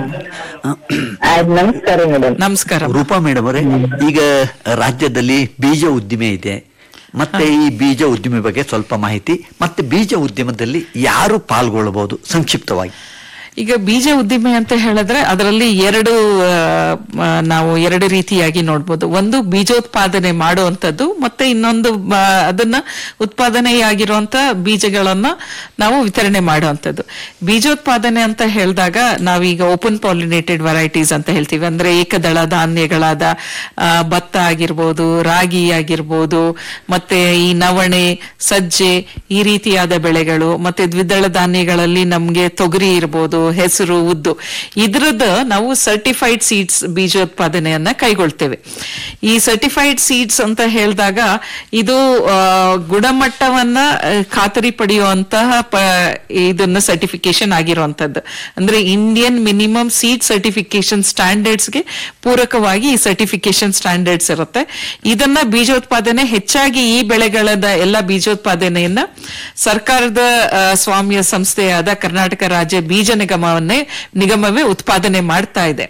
ಆಯ್ತು ನಮಸ್ಕಾರ ಮೇಡಮ್ ನಮಸ್ಕಾರ ರೂಪಾ ಮೇಡಮ್ ಅವರೇ ಈಗ ರಾಜ್ಯದಲ್ಲಿ ಬೀಜ ಉದ್ದಿಮೆ ಇದೆ ಮತ್ತೆ ಈ ಬೀಜ ಉದ್ದಿಮೆ ಬಗ್ಗೆ ಸ್ವಲ್ಪ ಮಾಹಿತಿ ಮತ್ತೆ ಬೀಜ ಉದ್ಯಮದಲ್ಲಿ ಯಾರು ಪಾಲ್ಗೊಳ್ಳಬಹುದು ಸಂಕ್ಷಿಪ್ತವಾಗಿ ಈಗ ಬೀಜ ಉದ್ದಿಮೆ ಅಂತ ಹೇಳಿದ್ರೆ ಅದರಲ್ಲಿ ಎರಡು ಆ, ಆ, ನಾವು ಎರಡು ರೀತಿಯಾಗಿ ನೋಡ್ಬೋದು ಒಂದು ಬೀಜೋತ್ಪಾದನೆ ಮಾಡುವಂಥದ್ದು ಮತ್ತೆ ಇನ್ನೊಂದು ಆ, ಅದನ್ನ ಉತ್ಪಾದನೆಯಾಗಿರುವಂತ ಬೀಜಗಳನ್ನ ನಾವು ವಿತರಣೆ ಮಾಡುವಂಥದ್ದು ಬೀಜೋತ್ಪಾದನೆ ಅಂತ ಹೇಳಿದಾಗ ನಾವೀಗ ಓಪನ್ ಪಾಲಿನೇಟೆಡ್ ವೆರೈಟೀಸ್ ಅಂತ ಹೇಳ್ತೀವಿ ಅಂದ್ರೆ ಏಕದಳ ಧಾನ್ಯಗಳಾದ ಆ, ಭತ್ತ ಆಗಿರ್ಬೋದು ರಾಗಿ ಆಗಿರ್ಬೋದು ಮತ್ತೆ ಈ ನವಣೆ ಸಜ್ಜೆ ಈ ರೀತಿಯಾದ ಬೆಳೆಗಳು ಮತ್ತೆ ದ್ವಿದಳ ಧಾನ್ಯಗಳಲ್ಲಿ ನಮ್ಗೆ ತೊಗರಿ ಇರ್ಬೋದು ಹೆಸರು ಉದ್ದು ಇದ್ರದ್ದು ನಾವು ಸರ್ಟಿಫೈಡ್ ಸೀಡ್ಸ್ ಬೀಜೋತ್ಪಾದನೆಯನ್ನ ಕೈಗೊಳ್ತೇವೆ ಈ ಸರ್ಟಿಫೈಡ್ ಸೀಡ್ಸ್ ಅಂತ ಹೇಳಿದಾಗ ಇದು ಆ, ಗುಣಮಟ್ಟವನ್ನ ಆ, ಖಾತರಿ ಪಡೆಯುವಂತಹ ಪ- ಇದನ್ನ ಸರ್ಟಿಫಿಕೇಶನ್ ಆಗಿರುವಂತದ್ದು ಅಂದ್ರೆ ಇಂಡಿಯನ್ ಮಿನಿಮಮ್ ಸೀಡ್ ಸರ್ಟಿಫಿಕೇಶನ್ ಸ್ಟ್ಯಾಂಡರ್ಡ್ಸ್ಗೆ ಪೂರಕವಾಗಿ ಈ ಸರ್ಟಿಫಿಕೇಶನ್ ಸ್ಟ್ಯಾಂಡರ್ಡ್ಸ್ ಇರುತ್ತೆ ಇದನ್ನ ಬೀಜೋತ್ಪಾದನೆ ಹೆಚ್ಚಾಗಿ ಈ ಬೆಳೆಗಳದ ಎಲ್ಲ ಬೀಜೋತ್ಪಾದನೆಯನ್ನ ಸರ್ಕಾರದ ಆ, ಸ್ವಾಮ್ಯ ಸಂಸ್ಥೆಯಾದ ಕರ್ನಾಟಕ ರಾಜ್ಯ ಬೀಜ ನಿಗಮವನ್ನೇ ನಿಗಮವೇ ಉತ್ಪಾದನೆ ಮಾಡ್ತಾ ಇದೆ